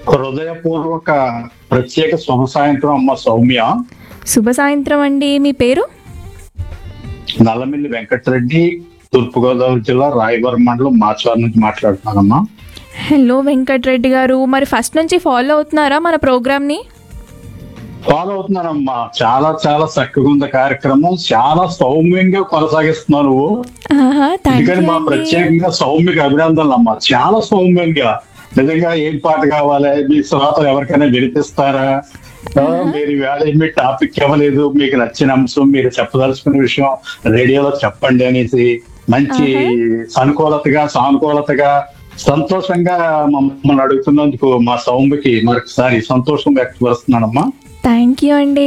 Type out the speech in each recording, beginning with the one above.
హృదయపూర్వక ప్రత్యేక శుభ సాయంత్రం అమ్మ సౌమ్య శుభ సాయంత్రం అండి మీ పేరు నల్లమిల్లి వెంకటరెడ్డి తూర్పుగోదావరి జిల్లా రాయవరం మండలం మాచవరం నుంచి మాట్లాడుతున్నానమ్మా హలో వెంకట్రెడ్డి గారు మరి ఫస్ట్ నుంచి ఫాలో అవుతున్నారా మన ప్రోగ్రామ్ని ఫాలో అవుతున్నానమ్మా చాలా చాలా చక్కగా ఉంది కార్యక్రమం చాలా సౌమ్యంగా కొనసాగిస్తున్నావు నువ్వు ఆహా థ్యాంక్ ఎందుకని యూ మా అండి ప్రత్యేకంగా సౌమ్యకి అభినందనలు అమ్మా చాలా సౌమ్యంగా నిజంగా ఏం పాట కావాలి మీ శ్రోతలు ఎవరికైనా వినిపిస్తారా ఆ, మీరు వేళ మీ టాపిక్ ఇవ్వలేదు మీకు నచ్చిన అంశం మీరు చెప్పదలుచుకున్న విషయం రేడియోలో చెప్పండి అనేసి మంచి అనుకూలతగా సానుకూలతగా సంతోషంగా మమ్మల్ని అడుగుతున్నందుకు మా సౌమ్యకి మరొకసారి సంతోషం వ్యక్తపరుస్తున్నానమ్మా థ్యాంక్ యూ అండి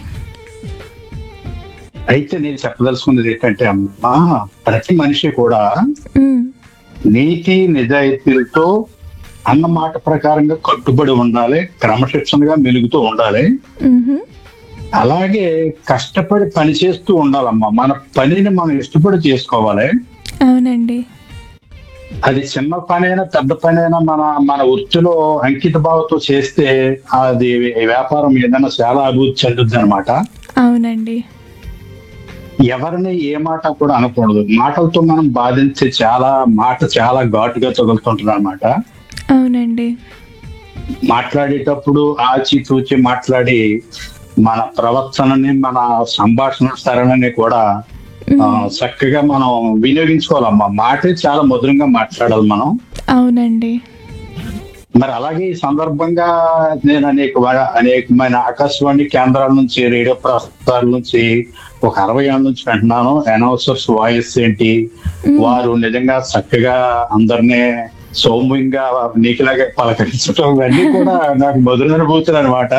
అయితే నేను చెప్పదలుచుకున్నది ఏంటంటే అమ్మా ప్రతి మనిషి కూడా మ్, నీతి నిజాయితీలతో అన్న మాట ప్రకారంగా కట్టుబడి ఉండాలి క్రమశిక్షణగా మెలుగుతూ ఉండాలి మ్హూ. అలాగే కష్టపడి పని చేస్తూ ఉండాలమ్మా మన పనిని మనం ఇష్టపడి చేసుకోవాలి అవునండి అది చిన్న పనైనా పెద్ద పనైనా మన మన వృత్తిలో అంకిత భావంతో చేస్తే అది వ్యాపారం ఏదైనా చాలా అభివృద్ధి చెందుద్ది అనమాట అవునండి ఎవరిని ఏ మాట కూడా అనకూడదు మాటలతో మనం బాధించే చాలా మాట చాలా ఘాటుగా తగులుతుంటుంది అనమాట అవునండి మాట్లాడేటప్పుడు ఆచి తూచి మాట్లాడి మన ప్రవర్తనని మన సంభాషణ సరణని కూడా ఆ, చక్కగా మనం వినియోగించుకోవాలమ్మా మాటే చాలా మధురంగా మాట్లాడాలి మనం అవునండి మరి అలాగే ఈ సందర్భంగా నేను అనేక వా- అనేకమైన ఆకాశవాణి కేంద్రాల నుంచి రేడియో ప్రసారాల నుంచి ఒక అరవై ఏళ్ళ నుంచి వింటున్నాను అనౌన్సర్స్ వాయిస్ ఏంటి వారు నిజంగా చక్కగా అందరినీ సౌమ్యంగా నీకులాగా పలకరించడం ఇవన్నీ కూడా నాకు మధురానుభూతులు అనమాట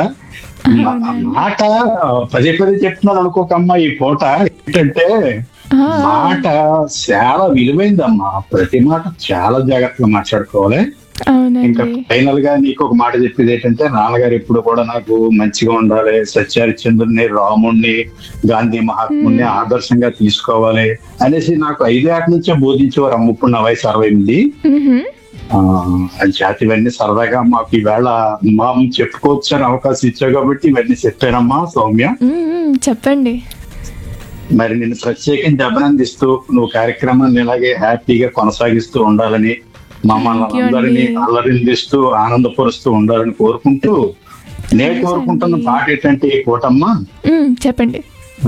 మాట పదే పదే చెప్తున్నాను అనుకోకమ్మా ఈ పూట ఏంటంటే ఆ, మాట చాలా విలువైందమ్మా ప్రతి మాట చాలా జాగ్రత్తగా మాట్లాడుకోవాలి ఇంకా అవునండి ఫైనల్ గా నీకు ఒక మాట చెప్పేది ఏంటంటే నాన్నగారు ఎప్పుడు కూడా నాకు మంచిగా ఉండాలి సత్యహరిచంద్రుని రాముణ్ణి గాంధీ మహాత్ముని ఆదర్శంగా తీసుకోవాలి అనేసి నాకు ఐదేళ్ల నుంచే బోధించేవారు అమ్మ ఇప్పుడు నా వయసు అరవై ఎనిమిది మ్హూ. ఆ జాతి ఇవన్నీ సరదాగా మాకు ఈవేళ మా చెప్పుకోవచ్చు అని అవకాశం ఇచ్చావు కాబట్టి ఇవన్నీ చెప్పానమ్మా సౌమ్య మ్, మ్, చెప్పండి మరి నిన్ను ప్రత్యేకించి అభినందిస్తూ నువ్వు కార్యక్రమాన్ని ఇలాగే హ్యాపీగా కొనసాగిస్తూ ఉండాలని మమ్మల్ని Thank you అందరినీ అండి. అల్లరిందిస్తూ ఆనందపరుస్తూ ఉండాలని కోరుకుంటూ నేను కోరుకుంటున్న పాట ఏంటంటే ఈ కోటమ్మ మ్, చెప్పండి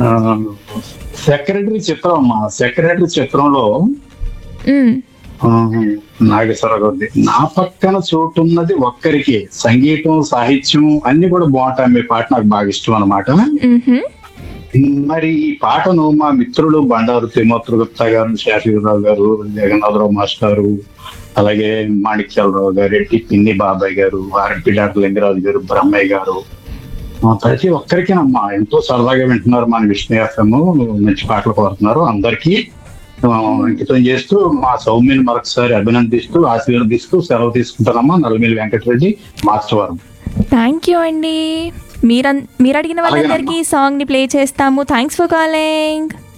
సెక్రటరీ చిత్రం అమ్మా సెక్రటరీ చిత్రంలో మ్, ఆ, నాగేశ్వరరావు గారిది నా పక్కన చోటున్నది ఒక్కరికి సంగీతం సాహిత్యం అన్ని కూడా బాగుంటాయి మీ పాట నాకు బాగా ఇష్టం అనమాట మ్హూ. మరి ఈ పాటను మా మిత్రులు బండారు తిమ్మోత్ర గుప్తా గారు శేషగిరిరావు గారు జగన్నాథరావు మాస్టారు అలాగే మాణిక్యాలరావు గారు ఎట్టి పిన్ని బాబాయ్ గారు ఆర్పి డాక్టర్ లింగరాజు గారు బ్రహ్మయ్య గారు ఆ, ప్రతి ఒక్కరికినమ్మా ఎంతో సరదాగా వింటున్నారు మన విష్ణు ఎఫ్ఎం మంచి పాటలు కోరుతున్నారు అందరికీ ఆ, అంకితం చేస్తూ మా సౌమ్యని మరొకసారి అభినందిస్తూ ఆశీర్వదిస్తూ సెలవు తీసుకుంటానమ్మా నల్లమిల్లి వెంకటరెడ్డి మాస్టర్వరం థ్యాంక్ యూ అండి మీరన్ మీరు అడిగిన వాళ్ళందరికీ ఈ సాంగ్ని ప్లే చేస్తాము థ్యాంక్స్ ఫర్ కాలింగ్